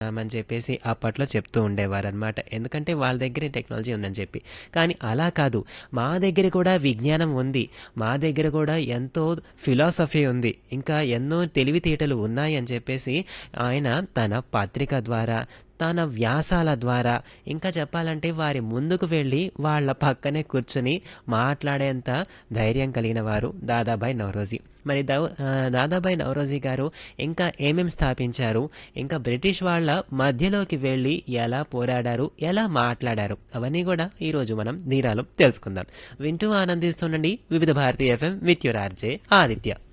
అని చెప్పేసి అప్పట్లో చెప్తూ ఉండేవారనమాట ఎందుకంటే వాళ్ళ దగ్గర టెక్నాలజీ ఉందని చెప్పి కానీ అలా కాదు మా దగ్గర కూడా విజ్ఞానం ఉంది మా దగ్గర కూడా ఎంతో ఫిలాసఫీ ఉంది ఇంకా ఎన్నో తెలివితేటలు ఉన్నాయి అని చెప్పేసి ఆయన తన పత్రిక ద్వారా తన వ్యాసాల ద్వారా ఇంకా చెప్పాలంటే వారి ముందుకు వెళ్ళి వాళ్ళ పక్కనే కూర్చుని మాట్లాడేంత ధైర్యం కలిగిన వారు దాదాబాయి నవరోజీ మరి దౌ ఆ, దాదాబాయి నవరోజీ గారు ఇంకా ఏమేం స్థాపించారు ఇంకా బ్రిటిష్ వాళ్ళ మధ్యలోకి వెళ్ళి ఎలా పోరాడారు ఎలా మాట్లాడారు అవన్నీ కూడా ఈరోజు మనం ధీరాలో తెలుసుకుందాం వింటూ ఆనందిస్తుండండి Vividha Bharatiya FM with your RJ Aditya